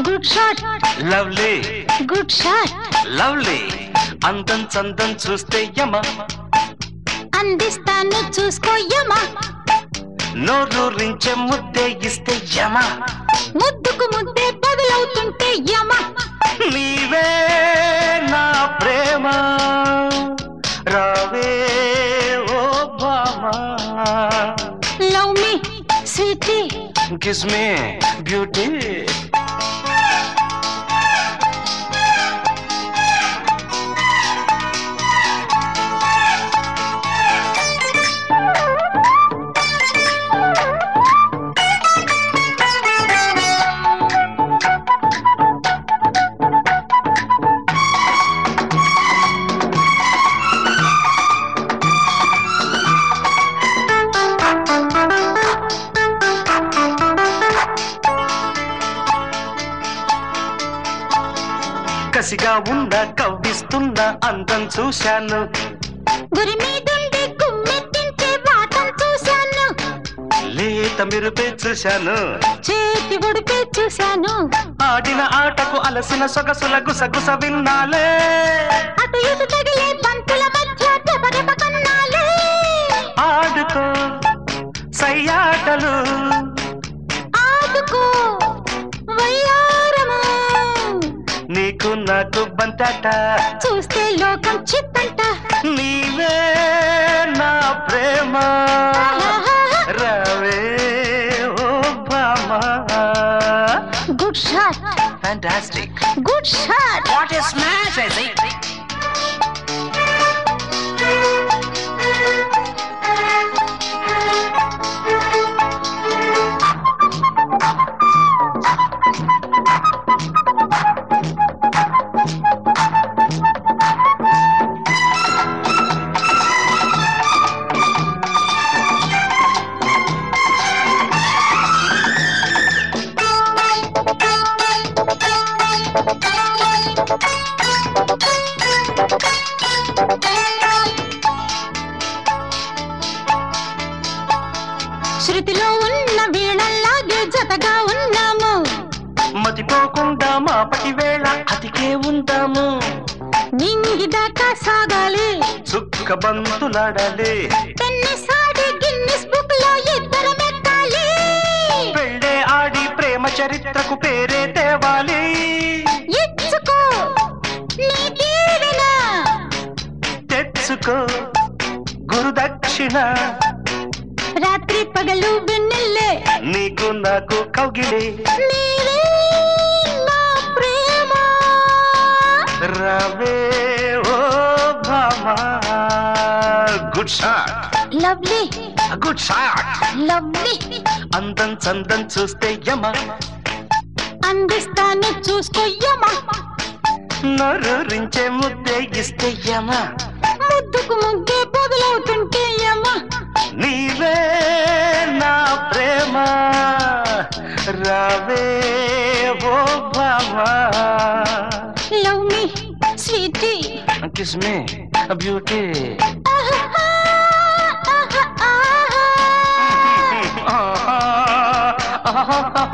good shot lovely good shot lovely అందం చందం చూస్తే యమ అందిస్తాను చూసుకోయమ్మా నోరూరించే ముద్దే ఇస్తే యమ ముద్దుకు ముద్దే బదులవుతుంటే యమ నీవే నా ప్రేమ రావే ఓ భామా love me sweetie kiss me beauty కసిగా ఉన్న కవ్విస్తున్న అందం చూశాను గురి మీదుండి గుమ్మెత్తించే వాటం చూశాను లేత మెరుపే చూశాను చేతి ఒడిపే చూశాను ఆడిన ఆటకు అలసిన సొగసుల గుసగుస విన్నాలే అటు ఇటు తగిలే బంతుల మధ్య దెబ్బదెబ్బ కన్నాలే ఆడుకో సయ్యాటలు ఆదుకో వయ్యారము నీకు నాకు బంతాట చూస్తే లోకం చిత్తంట నీవే నా ప్రేమ రావే ఓ భామా good shot fantastic good shot what is smash I say శృతిలో ఉన్న వీణల్లాగే జతగా ఉన్నాము మతిపోకుండా మాపటి వేళ అతికే ఉందాము నింగిదాకా సాగాలి చుక్క బంతులాడాలి టెన్నిస్ ఆడి గిన్నిస్ బుక్ లో ఇద్దరు మెక్కాలి పెళ్ళే ఆడి ప్రేమ చరిత్రకు పేరే తేవాలి ఇచ్చుకో నీ దీవెన తెచ్చుకో గురుదక్షిణ రాత్రి పగలు వెన్నెల్లే నీకు నాకు కౌగిలి నీవే నా ప్రేమ రావే ఓ భామా good shot lovely good shot lovely అందం చందం చూస్తే యమ అందిస్తాను చూసుకోయ్యమ్మా నరురించే ముద్దే ఇస్తే యమ ముద్దుకు ముగ్గే బదులవుతుంటే యమ్మా నీవే నా ప్రేమ రావే ఓ భామా love me sweetie kiss me beauty ఆహా ఆహా ఆహా ఆహా